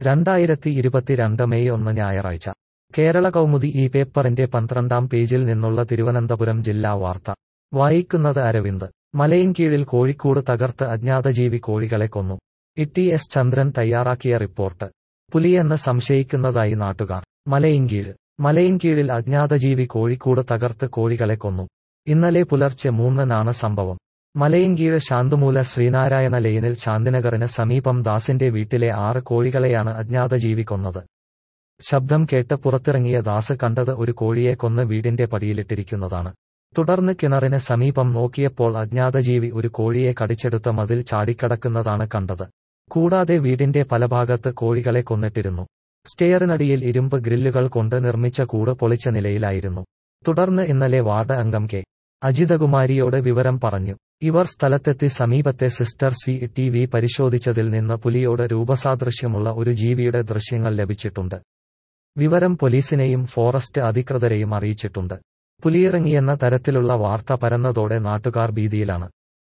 രണ്ടായിരത്തി ഇരുപത്തിരണ്ട് മെയ് ഒന്ന് ഞായറാഴ്ച കേരള കൗമുദി ഈ പേപ്പറിന്റെ പന്ത്രണ്ടാം പേജിൽ നിന്നുള്ള തിരുവനന്തപുരം ജില്ലാ വാർത്ത വായിക്കുന്നത് അരവിന്ദ് മലയിൻകീഴിൽ കോഴിക്കൂട് തകർത്ത് അജ്ഞാതജീവി കോഴികളെ കൊന്നു ഇട്ടി എസ് ചന്ദ്രൻ തയ്യാറാക്കിയ റിപ്പോർട്ട് പുലിയെന്ന് സംശയിക്കുന്നതായി നാട്ടുകാർ മലയിൻകീഴ് മലയിൻകീഴിൽ അജ്ഞാതജീവി കോഴിക്കൂട് തകർത്ത് കോഴികളെ കൊന്നു ഇന്നലെ പുലർച്ചെ മൂന്നിനാണ് സംഭവം മലയിൻകീഴ് ശാന്തുമൂല ശ്രീനാരായണ ലൈനിൽ ശാന്തിനഗറിന് സമീപം ദാസിന്റെ വീട്ടിലെ ആറ് കോഴികളെയാണ് അജ്ഞാതജീവി കൊന്നത് ശബ്ദം കേട്ട് പുറത്തിറങ്ങിയ ദാസ് കണ്ടത് ഒരു കോഴിയെ കൊന്ന് വീടിന്റെ പടിയിലിട്ടിരിക്കുന്നതാണ് തുടർന്ന് കിണറിന് സമീപം നോക്കിയപ്പോൾ അജ്ഞാതജീവി ഒരു കോഴിയെ കടിച്ചെടുത്ത മതിൽ ചാടിക്കടക്കുന്നതാണ് കണ്ടത് കൂടാതെ വീടിന്റെ പല ഭാഗത്ത് കോഴികളെ കൊന്നിട്ടിരുന്നു സ്റ്റെയറിനടിയിൽ ഇരുമ്പ് ഗ്രില്ലുകൾ കൊണ്ട് നിർമ്മിച്ച കൂട് പൊളിച്ച നിലയിലായിരുന്നു തുടർന്ന് ഇന്നലെ വാർഡ് അംഗം കെ അജിതകുമാരിയോട് വിവരം പറഞ്ഞു ഇവർ സ്ഥലത്തെത്തി സമീപത്തെ സിസ്റ്റർ സി ടി വി പരിശോധിച്ചതിൽ നിന്ന് പുലിയോട് രൂപസാദൃശ്യമുള്ള ഒരു ജീവിയുടെ ദൃശ്യങ്ങൾ ലഭിച്ചിട്ടുണ്ട് വിവരം പോലീസിനെയും ഫോറസ്റ്റ് അധികൃതരെയും അറിയിച്ചിട്ടുണ്ട് പുലിയിറങ്ങിയെന്ന തരത്തിലുള്ള വാർത്ത പരന്നതോടെ നാട്ടുകാർ ഭീതിയിലാണ്